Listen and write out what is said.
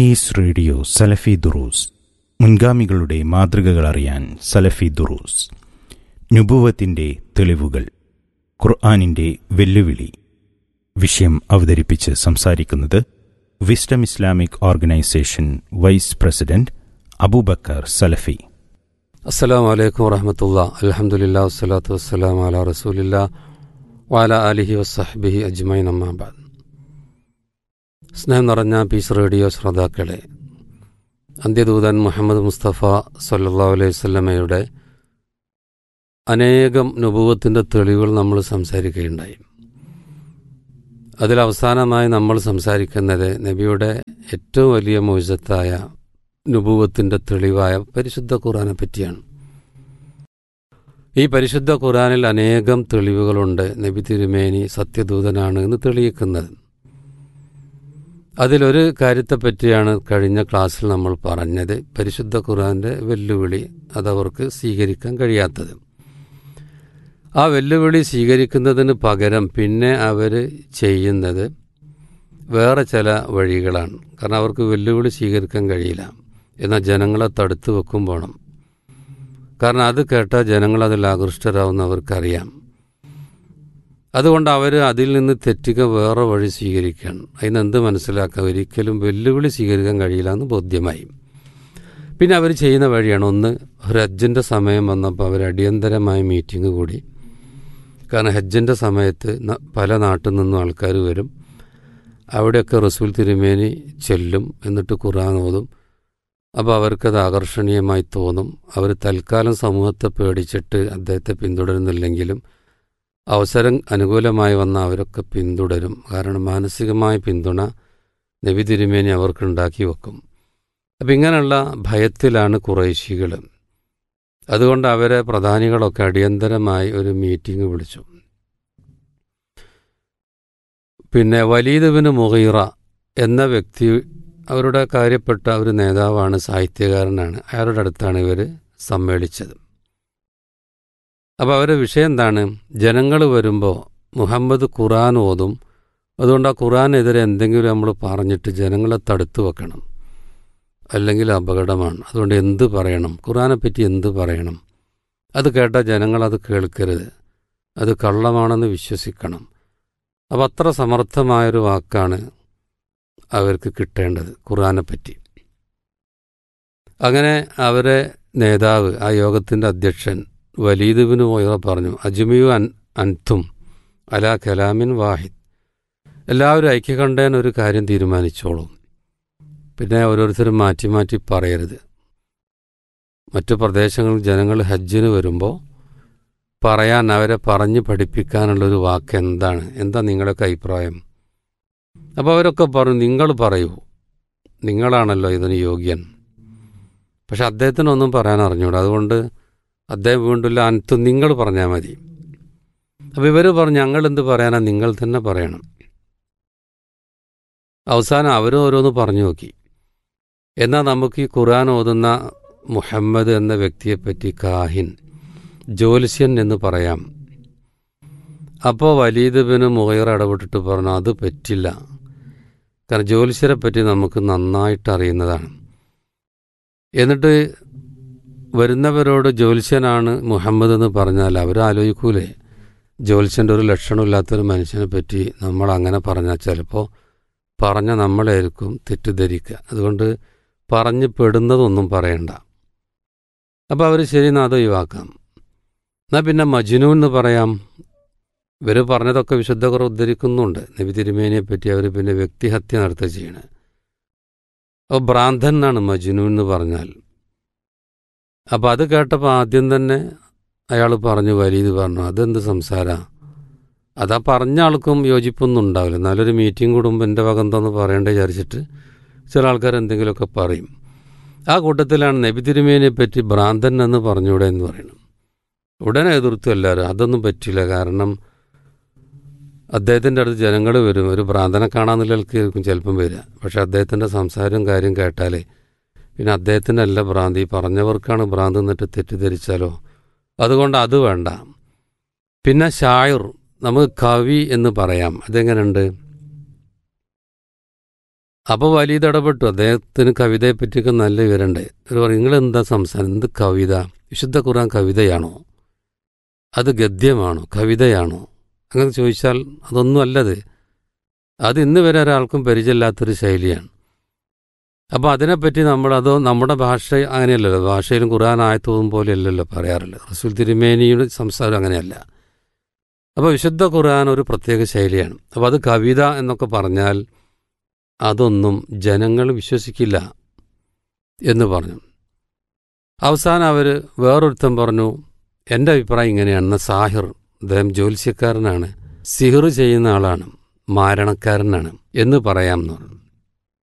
piece radio സലഫി ദുറൂസ് മുൻഗാമികളുടെ മാതൃകകൾ അറിയാൻ സലഫി ദുറൂസ് നുബുവത്തിന്റെ തെളിവുകൾ ഖുർആാനിന്റെ വെല്ലുവിളി വിഷയം അവതരിപ്പിച്ച് സംസാരിക്കുന്നത് wisdom Islamic organisation vice president Abubakar Salafi അസ്സലാം വലൈക്കും വറഹമത്തുള്ള അലഹമുല്ലാ വസ്സലാത്തു വസ്സലാം അല റസൂലില്ല വാല അലിഹി വസ്സഹബിഹി അജ്മൈൻ അമ്മാബാദ് സ്നേഹം നിറഞ്ഞ പീസ് റേഡിയോ ശ്രോതാക്കളെ അന്ത്യദൂതൻ മുഹമ്മദ് മുസ്തഫ സല്ലാ അലൈഹി സ്വല്ലമയുടെ അനേകം നുപൂവത്തിൻ്റെ തെളിവുകൾ നമ്മൾ സംസാരിക്കുകയുണ്ടായി അതിലവസാനമായി നമ്മൾ സംസാരിക്കുന്നത് നബിയുടെ ഏറ്റവും വലിയ മോചത്തായ നുപൂവത്തിൻ്റെ തെളിവായ പരിശുദ്ധ ഖുറാനെ പറ്റിയാണ് ഈ പരിശുദ്ധ ഖുറാനിൽ അനേകം തെളിവുകളുണ്ട് നബി തിരുമേനി സത്യദൂതനാണ് എന്ന് തെളിയിക്കുന്നത് അതിലൊരു കാര്യത്തെപ്പറ്റിയാണ് കഴിഞ്ഞ ക്ലാസ്സിൽ നമ്മൾ പറഞ്ഞത് പരിശുദ്ധ ഖുറാന്റെ വെല്ലുവിളി അതവർക്ക് സ്വീകരിക്കാൻ കഴിയാത്തത് ആ വെല്ലുവിളി സ്വീകരിക്കുന്നതിന് പകരം പിന്നെ അവർ ചെയ്യുന്നത് വേറെ ചില വഴികളാണ് കാരണം അവർക്ക് വെല്ലുവിളി സ്വീകരിക്കാൻ കഴിയില്ല എന്നാൽ ജനങ്ങളെ തടുത്തു വെക്കും വേണം കാരണം അത് കേട്ടാൽ ജനങ്ങൾ അതിൽ ആകൃഷ്ടരാകുന്ന അവർക്കറിയാം അതുകൊണ്ട് അവർ അതിൽ നിന്ന് തെറ്റിക്ക വേറെ വഴി സ്വീകരിക്കുകയാണ് അതിനെന്ത് മനസ്സിലാക്കാൻ ഒരിക്കലും വെല്ലുവിളി സ്വീകരിക്കാൻ കഴിയില്ല എന്ന് ബോധ്യമായി പിന്നെ അവർ ചെയ്യുന്ന വഴിയാണ് ഒന്ന് ഒരു ഹജ്ജിൻ്റെ സമയം വന്നപ്പോൾ അവർ അടിയന്തരമായ മീറ്റിംഗ് കൂടി കാരണം ഹജ്ജിൻ്റെ സമയത്ത് പല നാട്ടിൽ നിന്നും ആൾക്കാർ വരും അവിടെയൊക്കെ റസൂൽ തിരുമേനി ചെല്ലും എന്നിട്ട് ഖുർആൻ ഓതും അപ്പോൾ അവർക്കത് ആകർഷണീയമായി തോന്നും അവർ തൽക്കാലം സമൂഹത്തെ പേടിച്ചിട്ട് അദ്ദേഹത്തെ പിന്തുടരുന്നില്ലെങ്കിലും അവസരം അനുകൂലമായി വന്ന അവരൊക്കെ പിന്തുടരും കാരണം മാനസികമായ പിന്തുണ നബി തിരുമേനി അവർക്ക് ഉണ്ടാക്കി വെക്കും അപ്പം ഇങ്ങനെയുള്ള ഭയത്തിലാണ് കുറേശികൾ അതുകൊണ്ട് അവരെ പ്രധാനികളൊക്കെ അടിയന്തരമായി ഒരു മീറ്റിംഗ് വിളിച്ചു പിന്നെ വലീദുബിന് മുഹീറ എന്ന വ്യക്തി അവരുടെ കാര്യപ്പെട്ട ഒരു നേതാവാണ് സാഹിത്യകാരനാണ് അയാളുടെ അടുത്താണ് ഇവർ സമ്മേളിച്ചത് അപ്പോൾ അവരുടെ വിഷയം എന്താണ് ജനങ്ങൾ വരുമ്പോൾ മുഹമ്മദ് ഖുറാൻ ഓതും അതുകൊണ്ട് ആ ഖുറാനെതിരെ എന്തെങ്കിലും നമ്മൾ പറഞ്ഞിട്ട് ജനങ്ങളെ തടുത്തു വെക്കണം അല്ലെങ്കിൽ അപകടമാണ് അതുകൊണ്ട് എന്ത് പറയണം ഖുറാനെ പറ്റി എന്ത് പറയണം അത് കേട്ടാൽ ജനങ്ങൾ അത് കേൾക്കരുത് അത് കള്ളമാണെന്ന് വിശ്വസിക്കണം അപ്പം അത്ര സമർത്ഥമായൊരു വാക്കാണ് അവർക്ക് കിട്ടേണ്ടത് ഖുറാനെ പറ്റി അങ്ങനെ അവരെ നേതാവ് ആ യോഗത്തിൻ്റെ അധ്യക്ഷൻ വലീദുബിന് പോയ പറഞ്ഞു അജ്മിയു അൻ അൻതും അലാ കലാമിൻ വാഹിദ് എല്ലാവരും ഐക്യകണ്ഠേന ഒരു കാര്യം തീരുമാനിച്ചോളൂ പിന്നെ ഓരോരുത്തരും മാറ്റി മാറ്റി പറയരുത് മറ്റു പ്രദേശങ്ങളിൽ ജനങ്ങൾ ഹജ്ജിന് വരുമ്പോൾ പറയാൻ അവരെ പറഞ്ഞ് പഠിപ്പിക്കാനുള്ളൊരു വാക്ക് എന്താണ് എന്താ നിങ്ങളുടെയൊക്കെ അഭിപ്രായം അപ്പോൾ അവരൊക്കെ പറഞ്ഞു നിങ്ങൾ പറയൂ നിങ്ങളാണല്ലോ ഇതിന് യോഗ്യൻ പക്ഷെ അദ്ദേഹത്തിനൊന്നും പറയാൻ അറിഞ്ഞൂടാ അതുകൊണ്ട് അദ്ദേഹം വീണ്ടും അനത്തും നിങ്ങൾ പറഞ്ഞാൽ മതി അപ്പോൾ ഇവർ പറഞ്ഞു ഞങ്ങൾ എന്ത് പറയാനാ നിങ്ങൾ തന്നെ പറയണം അവസാനം അവരും ഓരോന്ന് പറഞ്ഞു നോക്കി എന്നാൽ നമുക്ക് ഈ ഖുർആൻ ഓതുന്ന മുഹമ്മദ് എന്ന വ്യക്തിയെപ്പറ്റി കാഹിൻ ജ്യോത്സ്യൻ എന്ന് പറയാം അപ്പോൾ വലീദ് ബിന് മുഹൈർ ഇടപെട്ടിട്ട് പറഞ്ഞു അത് പറ്റില്ല കാരണം ജ്യോത്സ്യരെ പറ്റി നമുക്ക് നന്നായിട്ട് അറിയുന്നതാണ് എന്നിട്ട് വരുന്നവരോട് ജ്യോത്സ്യനാണ് മുഹമ്മദ് എന്ന് പറഞ്ഞാൽ അവർ ആലോചിക്കൂലേ ജ്യോത്സ്യൻ്റെ ഒരു ലക്ഷണമില്ലാത്തൊരു മനുഷ്യനെ പറ്റി നമ്മൾ അങ്ങനെ പറഞ്ഞാൽ ചിലപ്പോൾ പറഞ്ഞ നമ്മളായിരിക്കും തെറ്റിദ്ധരിക്കുക അതുകൊണ്ട് പറഞ്ഞു പെടുന്നതൊന്നും പറയണ്ട അപ്പോൾ അവർ ശരി എന്നാൽ അത് ഒഴിവാക്കാം എന്നാൽ പിന്നെ മജ്നു എന്ന് പറയാം ഇവർ പറഞ്ഞതൊക്കെ വിശുദ്ധ കുറവ് ഉദ്ധരിക്കുന്നുണ്ട് നബി തിരുമേനിയെ പറ്റി അവർ പിന്നെ വ്യക്തിഹത്യ നടത്തുക ചെയ്യണേ അപ്പോൾ ഭ്രാന്തൻ എന്നാണ് മജ്നു എന്ന് പറഞ്ഞാൽ അപ്പോൾ അത് കേട്ടപ്പോൾ ആദ്യം തന്നെ അയാൾ പറഞ്ഞു വലീത് പറഞ്ഞു അതെന്ത് സംസാര അതാ പറഞ്ഞ ആൾക്കും യോജിപ്പൊന്നും ഉണ്ടാവില്ല നല്ലൊരു മീറ്റിംഗ് കൂടുമ്പോൾ എൻ്റെ വക എന്തോന്ന് പറയേണ്ടത് വിചാരിച്ചിട്ട് ചില ആൾക്കാർ എന്തെങ്കിലുമൊക്കെ പറയും ആ കൂട്ടത്തിലാണ് നബി തിരുമേനിയെ പറ്റി ഭ്രാന്തൻ എന്ന് പറഞ്ഞൂടെ എന്ന് പറയുന്നത് ഉടനെ എതിർത്തു എല്ലാവരും അതൊന്നും പറ്റില്ല കാരണം അദ്ദേഹത്തിൻ്റെ അടുത്ത് ജനങ്ങൾ വരും ഒരു ഭ്രാന്തനെ കാണാമെന്നുള്ളവർക്കായിരിക്കും ചിലപ്പം വരിക പക്ഷെ അദ്ദേഹത്തിൻ്റെ സംസാരം കാര്യം കേട്ടാലേ പിന്നെ അദ്ദേഹത്തിനല്ല ഭ്രാന്തി പറഞ്ഞവർക്കാണ് ഭ്രാന്ത് എന്നിട്ട് തെറ്റിദ്ധരിച്ചാലോ അതുകൊണ്ട് അത് വേണ്ട പിന്നെ ഷായുർ നമുക്ക് കവി എന്ന് പറയാം അതെങ്ങനെയുണ്ട് അപ്പോൾ വലിയത് ഇടപെട്ടു അദ്ദേഹത്തിന് കവിതയെ പറ്റിയൊക്കെ നല്ല വിവരമുണ്ട് അവർ പറഞ്ഞു നിങ്ങൾ എന്താ സംസാരം എന്ത് കവിത വിശുദ്ധ ഖുർആൻ കവിതയാണോ അത് ഗദ്യമാണോ കവിതയാണോ അങ്ങനെ ചോദിച്ചാൽ അതൊന്നും അല്ലത് അത് ഇന്ന് വരെ ഒരാൾക്കും പരിചയമില്ലാത്തൊരു ശൈലിയാണ് അപ്പോൾ അതിനെപ്പറ്റി നമ്മൾ അതോ നമ്മുടെ ഭാഷ അങ്ങനെയല്ലല്ലോ ഭാഷയിലും ഖുർആൻ ആയത്തോതും പോലെ അല്ലല്ലോ പറയാറുള്ളത് റസൂൽ തിരുമേനിയുടെ സംസാരം അങ്ങനെയല്ല അപ്പോൾ വിശുദ്ധ ഖുർആൻ ഒരു പ്രത്യേക ശൈലിയാണ് അപ്പോൾ അത് കവിത എന്നൊക്കെ പറഞ്ഞാൽ അതൊന്നും ജനങ്ങൾ വിശ്വസിക്കില്ല എന്ന് പറഞ്ഞു അവസാനം അവർ വേറൊരുത്തൻ പറഞ്ഞു എൻ്റെ അഭിപ്രായം ഇങ്ങനെയാണ് സാഹിർ അദ്ദേഹം ജ്യോത്സ്യക്കാരനാണ് സിഹിർ ചെയ്യുന്ന ആളാണ് മാരണക്കാരനാണ് എന്ന് പറയാമെന്ന് പറഞ്ഞു